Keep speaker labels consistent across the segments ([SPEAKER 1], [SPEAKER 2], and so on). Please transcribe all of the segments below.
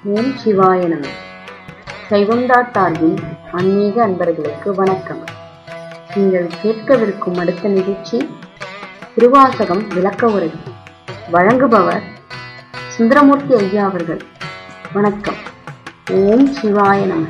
[SPEAKER 1] ஓம் சிவாய நம சைவம்டா சார்பின் ஆன்மீக அன்பர்களுக்கு வணக்கம் நீங்கள் கேட்கவிருக்கும் அடுத்த நிகழ்ச்சி திருவாசகம் விளக்க உரை வழங்குபவர் சுந்தரமூர்த்தி ஐயா அவர்கள் வணக்கம் ஓம் சிவாய நம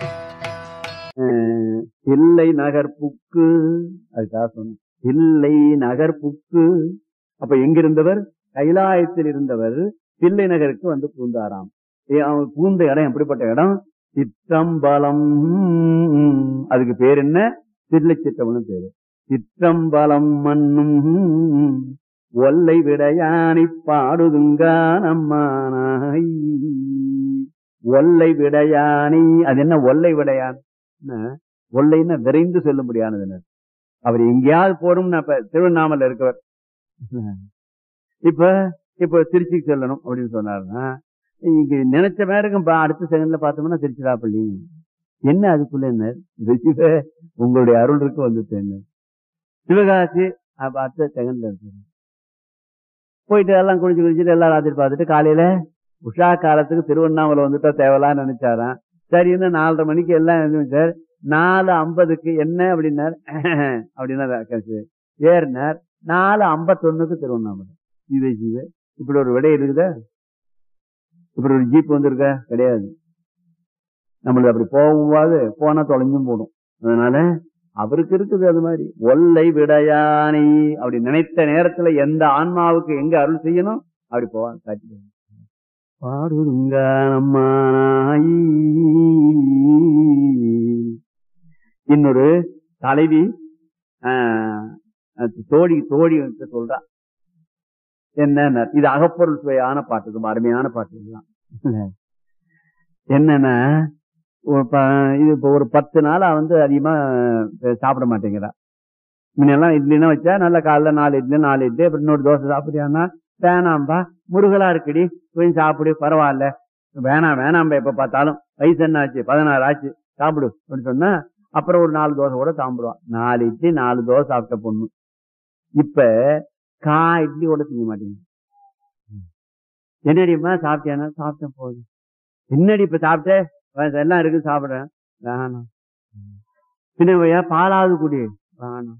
[SPEAKER 2] அஹ் தில்லை நகர்ப்புக்கு அதுக்காக சொன்ன தில்லை நகர்ப்புக்கு அப்ப எங்க இருந்தவர் கைலாயத்தில் இருந்தவர் தில்லை நகருக்கு வந்து பூந்தாராம் ஏ, அவன் பூந்த இடம் எப்படிப்பட்ட இடம் சிற்றம்பலம் அதுக்கு பேர் என்ன தில்லை சிற்றம்பலம் பேரு சிற்றம்பலம் மண்ணும் ஒல்லை விடையானை பாடுதுங்கா நம்மானாய் ஒல்லை விடையானை அது என்ன ஒல்லை விடையான் ஒல்லைன்னா விரைந்து செல்லும்படியானது அவர் எங்கேயாவது போகணும்னு அப்ப திருவண்ணாமலை இருக்கவர் இப்ப இப்ப திருச்சிக்கு செல்லணும் அப்படின்னு சொன்னாருன்னா இங்க நினைச்ச மேருக்கும் பா- அடுத்த செகண்ட்ல பார்த்தோம்னா திருச்சிராப்பள்ளி என்ன அதுக்குள்ள என்ன இது சிவ உங்களுடைய அருள் இருக்கு வந்துட்டு என்ன சிவகாசி அப்ப அடுத்த செகண்ட்ல இருக்கு போயிட்டு எல்லாம் குளிச்சு குளிச்சுட்டு எல்லாம் ராத்திரி பார்த்துட்டு காலையில உஷா காலத்துக்கு திருவண்ணாமலை வந்துட்டா தேவலான்னு நினைச்சாராம் சரின்னு நாலரை மணிக்கு எல்லாம் எழுந்திருச்சார் நாலு ஐம்பதுக்கு என்ன அப்படின்னார் அப்படின்னா கடைசி. ஏறினார் நாலு ஐம்பத்தொன்னுக்கு திருவண்ணாமலை இது இது இப்படி ஒரு விடை இருக்குதா இப்படி ஒரு ஜீப் வந்திருக்கா கிடையாது நம்மளுக்கு அப்படி போகும்போது போனா தொலைஞ்சும் போடும் அதனால அவருக்கு இருக்குது அது மாதிரி ஒல்லை விடையானை அப்படி நினைத்த நேரத்துல எந்த ஆன்மாவுக்கு எங்க அருள் செய்யணும் அப்படி போவான் காட்டி பாடுங்க நம்மானாய் இன்னொரு தலைவி ஆஹ், அது தோழி தோழி வந்து சொல்றா என்ன இது அகப்பொருள் சுவையான பாட்டு ரொம்ப அருமையான பாட்டு இதெல்லாம். என்னன்னா ஒரு ப- இது இப்போ ஒரு பத்து நாளா வந்து அதிகமா அஹ், சாப்பிட மாட்டேங்கிறா முன்னெல்லாம் இட்லினா வச்சா நல்ல காலைல நாலு இட்லி நாலு இட்லி அப்புறம் இன்னொரு தோசை சாப்பிடுறியான்னா வேணாம்பா முருகலா இருக்குடி கொஞ்சம் சாப்பிடு பரவாயில்ல வேணாம் வேணாம்பா எப்ப பார்த்தாலும் வயசு என்ன ஆச்சு பதினாறு ஆச்சு சாப்பிடு அப்படின்னு சொன்னா அப்புறம் ஒரு நாலு தோசை கூட சாப்பிடுவா நாலு இட்லி நாலு தோசை சாப்பிட்ட பொண்ணு இப்ப கா இட்லி கூட திங்க மாட்டேங்குது என்னடிம்மா சாப்பிட்டியானா சாப்பிட்டேன் போதும் என்னடி இப்ப சாப்பிட்ட வ- எல்லாம் இருக்கு சாப்பிடுறேன் வேணாம் பின்ன பாலாவது குடி வேணாம்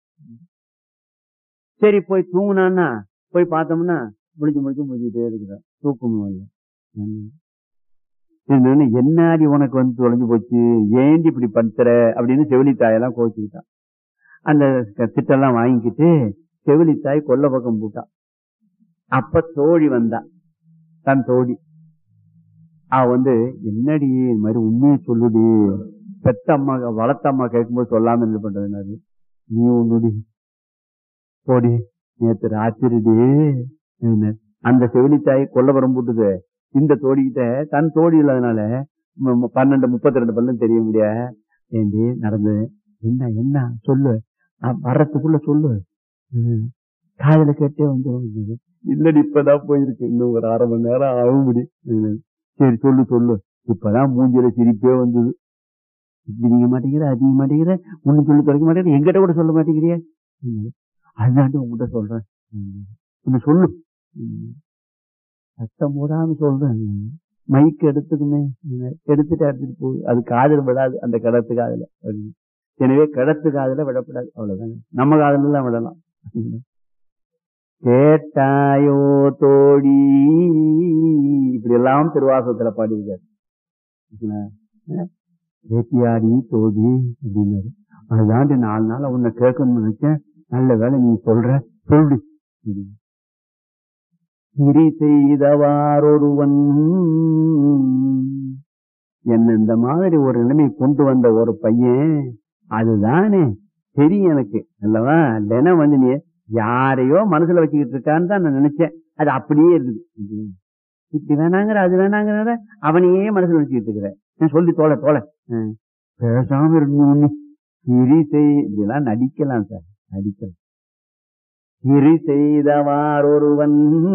[SPEAKER 2] சரி போய் தூங்குனான்னா போய் பார்த்தோம்னா முடிச்சு முடிச்சு முடிச்சுட்டே இருக்கிற தூக்கம் வரல. ம். இன்னொன்னு என்னாடி உனக்கு வந்து தொலைஞ்சு போச்சு ஏண்டி இப்படி படுத்துற அப்படின்னு செவிலித்தாயெல்லாம் கோச்சுக்கிட்டான் அந்த க- திட்டெல்லாம் வாங்கிக்கிட்டு செவிலித்தாய் கொல்ல பக்கம் போட்டா அப்ப தோழி வந்தா தன் தோழி அவ வந்து என்னடி இது மாதிரி உண்மையை சொல்லுடி பெத்த அம்மா வளர்த்த அம்மா கேட்கும்போது சொல்லாம என்ன பண்றது நீ உன்னுடி போடி நேத்து ராத்திரிடி என்ன, அந்த செவிலித்தாய் கொல்லபுரம் போட்டுது இந்த தோழிகிட்ட தன் தோழி இல்லாதனால ம- ம- பன்னெண்டு முப்பத்தி ரெண்டு பல்லும் தெரிய முடியா ஏண்டி நடந்தது என்ன என்ன சொல்லு நான் வர்றதுக்குள்ள சொல்லு ம். காதுல கேட்டே வந்து இல்லடி இப்பதான் போயிருக்கு இன்னும் ஒரு அரை மணி நேரம் ஆகும் முடி ம். சரி சொல்லு சொல்லு இப்பதான் மூஞ்சில சிரிப்பே வந்தது இப்படி நீங்க மாட்டேங்கிற அதிக மாட்டேங்கிற ஒண்ணும் சொல்லி தொலைக்க மாட்டேங்கிற எங்கிட்ட கூட சொல்ல மாட்டேங்கிறிய அதுதான் உங்ககிட்ட சொல்றேன் ம். ஒண்ணு சொல்லு ம். சத்தம் போடாம சொல்றேன் மைக் எடுத்துக்குமே ம். எடுத்துட்டு எடுத்துட்டு போகுது அது காதல் விடாது அந்த கிடத்து காதுல அப்படின்னு. எனவே கிடத்து காதுல விடக்கூடாது அவ்வளவுதாங்க நம்ம காதுல எல்லாம் விடலாம் ம். கேட்டாயோ தோழி இப்படி எல்லாம் திருவாசகத்துல பாடியிருக்காரு என்ன? கேட்டியாடி தோழி அப்படின்னாரு அதுதாண்டி நாலு நாள் உன்னை கேட்கணும்னு நினைச்சேன் நல்ல வேலை நீ சொல்ற சொல்லு அப்படின்னு. இரி செய்தவாரொருவன் என்ன இந்த மாதிரி ஒரு நிலைமை கொண்டு வந்த ஒரு பையன் அதுதானே தெரியும் எனக்கு அல்லவா இல்லைன்னா வந்து நீ யாரையோ மனசுல வச்சுக்கிட்டு இருக்கான்னு தான் நான் நினைச்சேன் அது அப்படியே இருக்குது இப்படி வேணாங்கிற அது வேணாங்கிற அவனையே மனசுல வச்சுக்கிட்டு இருக்கிற நான் சொல்லி தோலை தோலை ம். பேசாம இருந்து இரி செய் இதெல்லாம் நடிக்கலாம் சார் நடிக்கலாம் இரி செய்தவாரொருவன்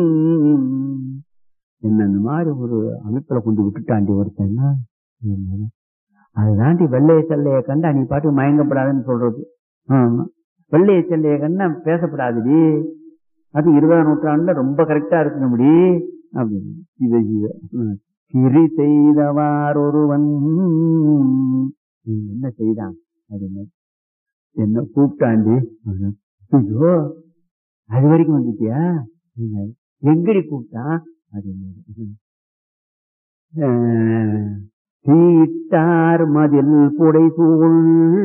[SPEAKER 2] என்ன இந்த மாதிரி ஒரு அமைப்புல கொண்டு விட்டுட்டாண்டி ஒருத்தன்னா அதுதாண்டி வெள்ளைய செல்லைய கண்டு நீ பாட்டு மயங்கப்படாதுன்னு சொல்றது ஆமா. வெள்ளைய செல்லைய கண்ணா பேசப்படாதுடி அது இருபதாம் நூற்றாண்டுல ரொம்ப கரெக்டா இருக்குங்க முடி அப்படின்னு இதை இதை ம். சிறி செய்தவார் ஒருவன் நீ என்ன செய்தான் அப்படின்னு என்ன கூப்பிட்டாண்டி ஐயோ அது வரைக்கும் வந்துட்டியா அப்படின்னாரு. எங்கடி கூப்பிட்டான் அப்படின்னு தீட்டார் மதில் புடைசூழ்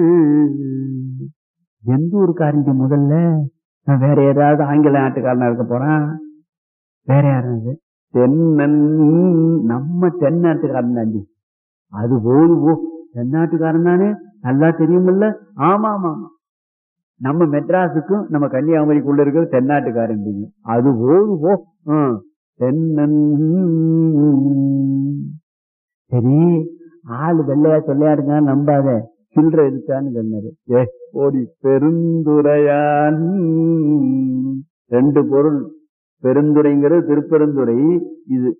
[SPEAKER 2] எந்த ஊருக்காரண்டி முதல்ல நான் வேற ஏதாவது ஆங்கில நாட்டுக்காரனா இருக்க போறான் வேற யாரும் இது தென்னன் நம்ம தென்னாட்டுக்காரன் தாண்டி அது போது போ தென்னாட்டுக்காரன் தானே நல்லா தெரியுமில்ல ஆமா ஆமா ஆமா நம்ம மெட்ராஸுக்கும் நம்ம கன்னியாகுமரிக்குள்ள இருக்கிற தென்னாட்டுக்காரன் அது போது போ ஹம். தென்னன் சரி ஆளு வெள்ளையா சொல்லையாடுங்க நம்பாத சில்லற இருக்கான்னு சொன்னாரு ஏ ஓடி பெருந்துரையான் ரெண்டு பொருள் பெருந்துரைங்கிறது திருப்பெருந்துறை இது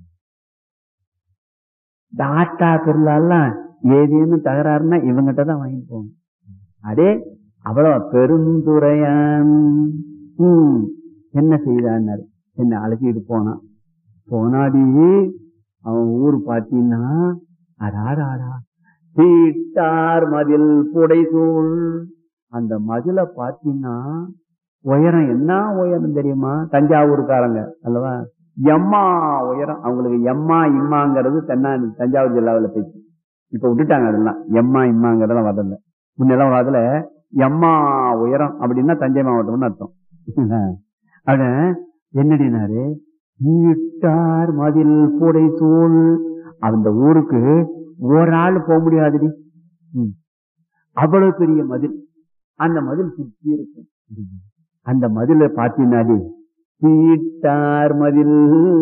[SPEAKER 2] டாட்டா பொருளெல்லாம் ஏதேன்னு தகராறுனா இவங்கிட்ட தான் வாங்கிட்டு போகணும் அடே அவ்வளவு பெருந்துரையான் ம், என்ன செய்தான்னாரு என்ன அழைச்சிட்டு போனான் போனாடி அவன் ஊர் பாத்தீங்கன்னா அடாடாடா தீட்டார் மதில் புடைசூழ் அந்த மதில பாத்தீங்கன்னா உயரம் என்ன உயரம் தெரியுமா தஞ்சாவூர்காரங்க அல்லவா எம்மா உயரம் அவங்களுக்கு எம்மா இம்மாங்கிறது தென்னா தஞ்சாவூர் ஜில்லாவில் பேச்சு இப்ப விட்டுட்டாங்க அதெல்லாம் எம்மா இம்மாங்கிறதெல்லாம் வரல முன்னெல்லாம் அதுல எம்மா உயரம் அப்படின்னா தஞ்சை மாவட்டம்னு அர்த்தம் அட என்னடினாரு ஈட்டார் மதில் பூடை சூழ் அந்த ஊருக்கு ஒரு ஆள் போக முடியாதுடி ம். அவ்வளவு பெரிய மதில் அந்த மதில் சுற்றி இருக்கும் அந்த மதில பாத்தீங்கன்னாடி தீட்டார் மதில்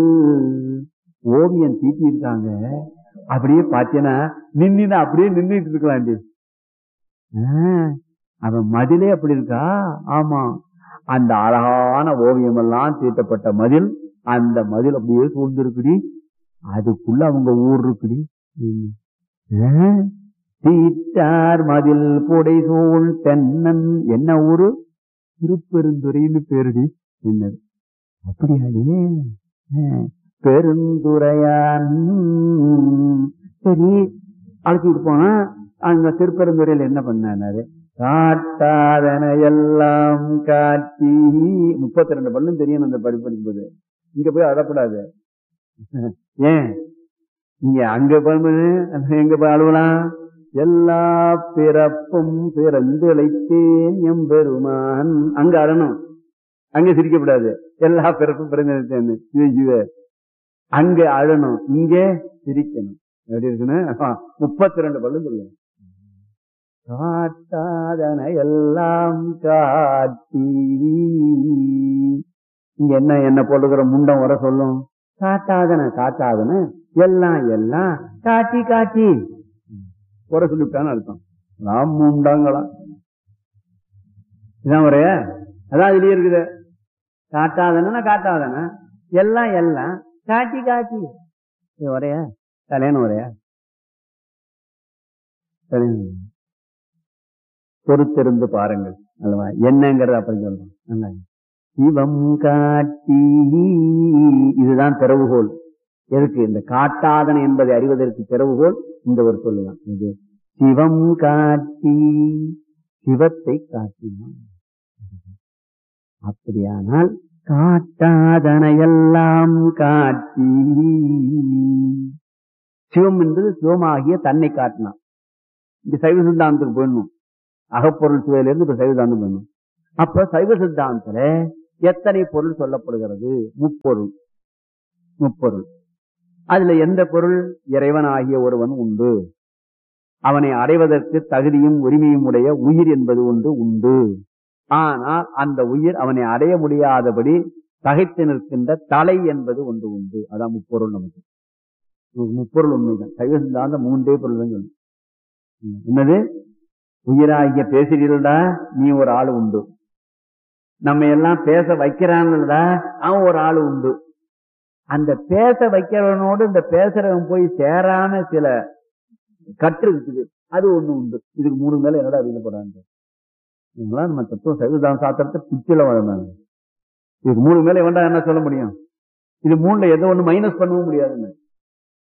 [SPEAKER 2] ஓவியம் தீட்டி இருக்காங்க அப்படியே பாத்தீங்கன்னா நின்னு அப்படியே நின்றுட்டு இருக்கலாம்டி ஆ, அவன் மதிலே அப்படி இருக்கா ஆமா அந்த அழகான ஓவியம் எல்லாம் தீட்டப்பட்ட மதில் அந்த மதில் அப்படியே சூழ்ந்திருக்குடி அதுக்குள்ள அவங்க ஊர் இருக்குடி ம். ஆ, தீட்டார் மதில் புடை சூழ் தென்னன் என்ன ஊரு திருப்பெருந்துறைன்னு பேருடி என்னது அப்படியாடியே ஆ, பெருந்துரையான் சரி அழைச்சிட்டு போனா அங்க திருப்பெருந்துறையில என்ன பண்ணாரு காட்டாதன எல்லாம் காட்டி முப்பத்தி ரெண்டு பல்லும் தெரியும் அந்த படி படிக்கும்போது இங்க போய் அழப்படாது ஏன் நீங்க அங்க பண்ணுது எங்க போய் அழுவலாம் எல்லா பிறப்பும் பிறந்து இழைத்தேன் எம்பெருமான் அங்க அழணும் அங்க சிரிக்கப்படாது எல்லா பிறப்பும் பிறந்து இழைத்தேன்னு இது இது. அங்க அழணும் இங்க சிரிக்கணும் எப்படி இருக்குன்னு முப்பத்தி ரெண்டு பல்லும் தெரியும் காட்டாதன எல்லாம் காட்டி இங்க என்ன என்ன போட்டுக்கிற முண்டம் வர சொல்லும் காட்டாதன காட்டாதன எல்லாம் எல்லாம் காட்டி காட்டி குறை சொல்லிவிட்டான்னு அர்த்தம் நாம் முண்டாங்களா இதான் ஒரே அதான் இதுலயே இருக்குது காட்டாதனா காட்டாதன எல்லாம் எல்லாம் காட்டி காட்டி இது ஒரே கல்யாணம் ஒரே கல்யாணம் பொறுத்திருந்து பாருங்கள் அல்லவா என்னங்கிறத அப்படி சொல்றோம் நல்லா. சிவம் காட்டி இதுதான் திறவுகோல் எதுக்கு இந்த காட்டாதன என்பதை அறிவதற்கு திறவுகோல் இந்த ஒரு சொல்லுதான் இது சிவம் காட்டி சிவத்தை காட்டினான் அப்படியானால் காட்டாதன எல்லாம் காட்டி சிவம் என்பது சிவமாகிய தன்னை காட்டினான் இந்த சைவ சித்தாந்தத்துக்கு போயிடணும் அகப்பொருள் சுவையிலிருந்து இப்ப சைவ சித்தாந்தம் போயிடணும் அப்ப சைவ சித்தாந்தத்துல எத்தனை பொருள் சொல்லப்படுகிறது முப்பொருள் முப்பொருள் அதுல எந்த பொருள் இறைவன் ஆகிய ஒருவன் உண்டு அவனை அடைவதற்கு தகுதியும் உரிமையும் உடைய உயிர் என்பது ஒன்று உண்டு ஆனால் அந்த உயிர் அவனை அடைய முடியாதபடி தகைத்து நிற்கின்ற தலை என்பது ஒன்று உண்டு அதான் முப்பொருள் நமக்கு மு- முப்பொருள் உண்மைதான் சைவ சித்தாந்தம் மூன்றே பொருள் தான் சொல்லணும் ம். என்னது உயிராகிய பேசுறீர்கள்டா நீ ஒரு ஆள் உண்டு நம்ம எல்லாம் பேச வைக்கிறான்டா அவன் ஒரு ஆள் உண்டு அந்த பேச வைக்கிறவனோடு இந்த பேசுறவன் போய் சேராம சில கற்று இருக்குது அது ஒண்ணு உண்டு இதுக்கு மூணு மேல என்னடா அறிந்து போறாங்க இவங்களாம் நம்ம தத்துவம் சைவதான சாத்திரத்தை பிச்சில வளர்ந்தாங்க இதுக்கு மூணு மேல வேண்டாம் என்ன சொல்ல முடியும் இது மூணுல எதோ ஒண்ணு மைனஸ் பண்ணவும் முடியாதுன்னு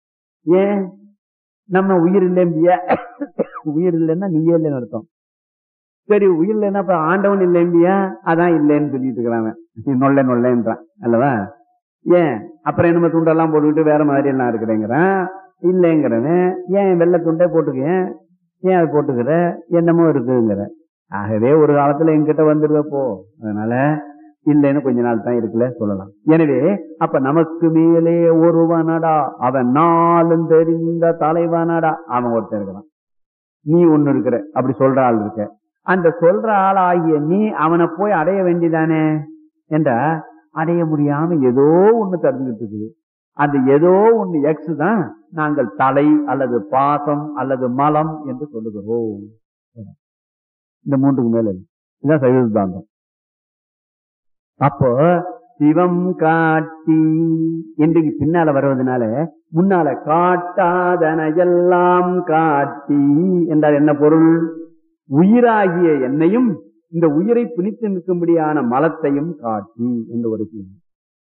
[SPEAKER 2] ஏன் நம்ம உயிர் இல்லைம்பியா உயிர் இல்லைன்னா நீயே இல்லைன்னு அர்த்தம் சரி உயிர் இல்லைன்னா அப்ப ஆண்டவன் இல்லைம்பியா அதான் இல்லைன்னு சொல்லிட்டு இருக்கிறாங்க நொல்ல நொல்லன்றான் அல்லவா ஏன் அப்புறம் என்னமோ துண்டெல்லாம் போட்டுக்கிட்டு வேற மாதிரி எல்லாம் இருக்கிறேங்கிறான் இல்லைங்கிறவன் ஏன் வெள்ளை துண்டே போட்டுக்கேன் ஏன் அது போட்டுக்கிற என்னமோ இருக்குங்கிற ஆகவே ஒரு காலத்துல என்கிட்ட வந்துடுவ போ அதனால இல்லைன்னு கொஞ்ச நாள் தான் இருக்குல்ல சொல்லலாம் எனவே அப்ப நமக்கு மேலே ஒருவனடா அவன் நாளும் தெரிந்த தலைவனடா அவன் ஒருத்தன் இருக்கிறான் நீ ஒண்ணு இருக்கிற அப்படி சொல்ற ஆள் இருக்க அந்த சொல்ற ஆள் ஆகிய நீ அவனை போய் அடைய வேண்டிதானே என்றா அடைய முடியாம ஏதோ ஒண்ணு தடுத்துக்கிட்டு இருக்குது அந்த ஏதோ ஒண்ணு எக்ஸ் தான் நாங்கள் தலை அல்லது பாசம் அல்லது மலம் என்று சொல்லுகிறோம் இந்த மூன்றுக்கு மேல இல்லை. இதுதான் சைவ சித்தாந்தம் அப்போ சிவம் காட்டி இன்றைக்கு பின்னால வருவதனால முன்னால காட்டாதன எல்லாம் காட்டி என்றால் என்ன பொருள் உயிராகிய என்னையும் இந்த உயிரை பிணித்து நிற்கும்படியான மலத்தையும் காட்டி என்று ஒரு செய்தி.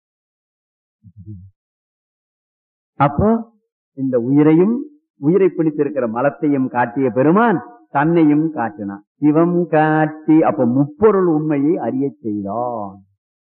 [SPEAKER 2] அப்போ இந்த உயிரையும் உயிரை பிடித்திருக்கிற மலத்தையும் காட்டிய பெருமான் தன்னையும் காட்டினான் சிவம் காட்டி அப்ப முப்பொருள் உண்மையை அறியச் செய்தான்